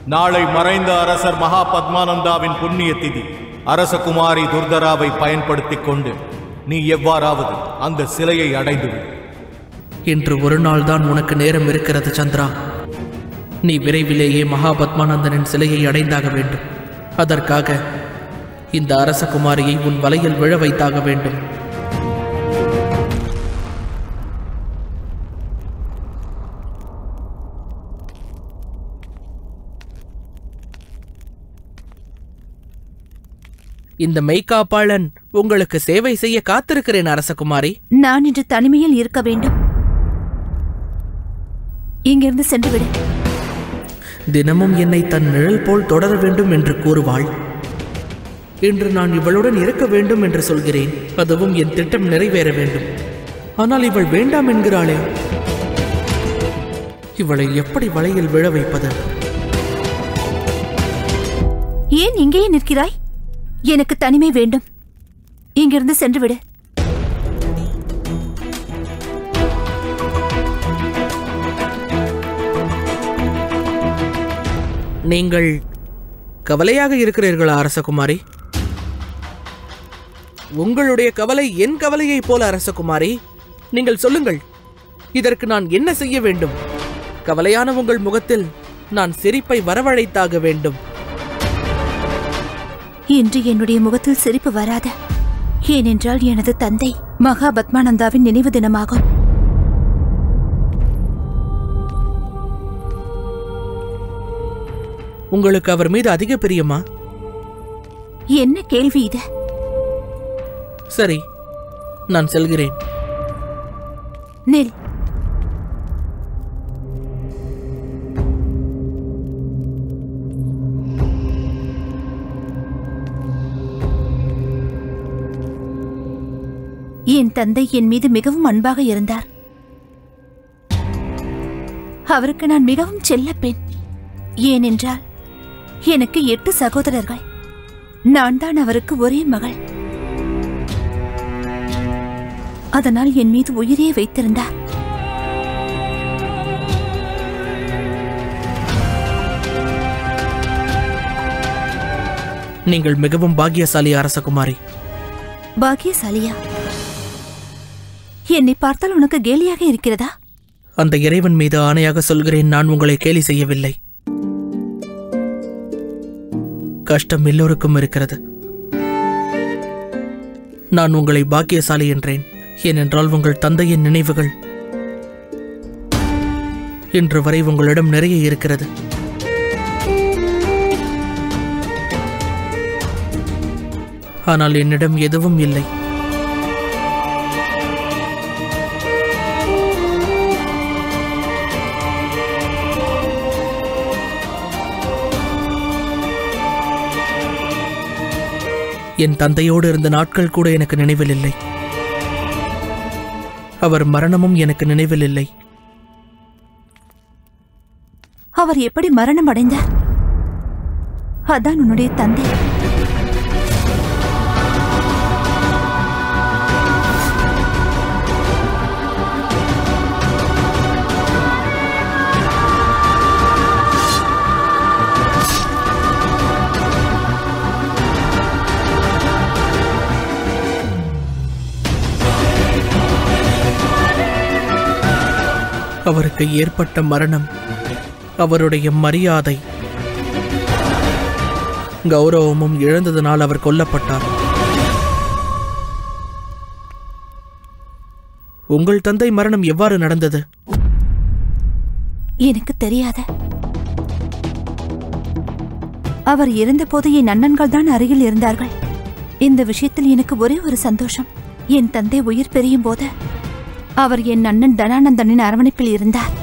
நாளை மறைந்த அரசர் மகா பத்மானந்தாவின் புண்ணிய திதி அரசகுமாரி துர்தராவை பயன்படுத்திக் கொண்டு நீ எவ்வாறாவது அந்த சிலையை அடைந்துவிடு இன்று ஒரு நாள் தான் உனக்கு நேரம் இருக்கிறது சந்திரா நீ விரைவிலேயே மகாபத்மானந்தனின் சிலையை அடைந்தாக வேண்டும் அதற்காக இந்த அரசகுமாரியை உன் வலையில் விழ வைத்தாக வேண்டும் இந்த மெய்காப்பாளன் உங்களுக்கு சேவை செய்ய காத்திருக்கிறேன் அரசகுமாரி நான் இன்று தனிமையில் இருக்க வேண்டும் இங்கிருந்து சென்று விடு தினமும் என்னை தன் நிழல் போல் தொடர வேண்டும் என்று கூறுவாள் இன்று நான் இவளுடன் இருக்க வேண்டும் என்று சொல்கிறேன் அதுவும் என் திட்டம் நிறைவேற வேண்டும் ஆனால் இவள் வேண்டாம் என்கிறாளே இவளை எப்படி வலையில் விழ வைப்பது ஏன் இங்கேயே நிற்கிறாய் எனக்கு தனிமை வேண்டும் இங்கிருந்து சென்று விடு நீங்கள் கவலையாக இருக்கிறீர்களா அரசகுமாரி உங்களுடைய கவலை என் கவலையைப் போல அரசகுமாரி நீங்கள் சொல்லுங்கள் இதற்கு நான் என்ன செய்ய வேண்டும் கவலையான உங்கள் முகத்தில் நான் சிரிப்பை வரவழைத்தாக வேண்டும் இன்று என்னுடைய முகத்தில் சிரிப்பு வராது ஏனென்றால் எனது தந்தை மகா பத்மானந்தாவின் நினைவு தினமாகும் உங்களுக்கு அவர் மீது அதிக பிரியமா என்ன கேள்வி இது சரி நான் செல்கிறேன் நில் என் தந்தை என் மீது மிகவும் அன்பாக இருந்தார் அவருக்கு நான் மிகவும் செல்லப் பெண் ஏனென்றால் எனக்கு எட்டு சகோதரர்கள் நான் தான் அவருக்கு ஒரே மகள் அதனால் என் மீது உயிரே வைத்திருந்தார் நீங்கள் மிகவும் பாக்கியசாலி அரசகுமாரி பாக்கியசாலியா என்னை பார்த்தால் உனக்கு கேலியாக இருக்கிறதா அந்த இறைவன் மீது ஆணையாக சொல்கிறேன் நான் உங்களை கேலி செய்யவில்லை கஷ்டம் எல்லோருக்கும் இருக்கிறது நான் உங்களை பாக்கியசாலி என்றேன் ஏனென்றால் உங்கள் தந்தையின் நினைவுகள் இன்று வரை உங்களிடம் நிறைய இருக்கிறது ஆனால் என்னிடம் எதுவும் இல்லை என் தந்தையோடு இருந்த நாட்கள் கூட எனக்கு நினைவில் இல்லை அவர் மரணமும் எனக்கு நினைவில் இல்லை அவர் எப்படி மரணம் அடைந்தார் அதான் உன்னுடைய தந்தை அவருக்கு ஏற்பட்ட மரணம் அவருடைய மரியாதை கௌரவமும் இழந்ததனால் அவர் கொல்லப்பட்டார் உங்கள் தந்தை மரணம் எவ்வாறு நடந்தது எனக்கு தெரியாத அவர் இறந்தபோது என் அண்ணன்கள் தான் அருகில் இருந்தார்கள் இந்த விஷயத்தில் எனக்கு ஒரே ஒரு சந்தோஷம் என் தந்தை உயிர் பெரியும் போது அவர் என் அண்ணன் தனானந்தனின் அரவணைப்பில் இருந்தார்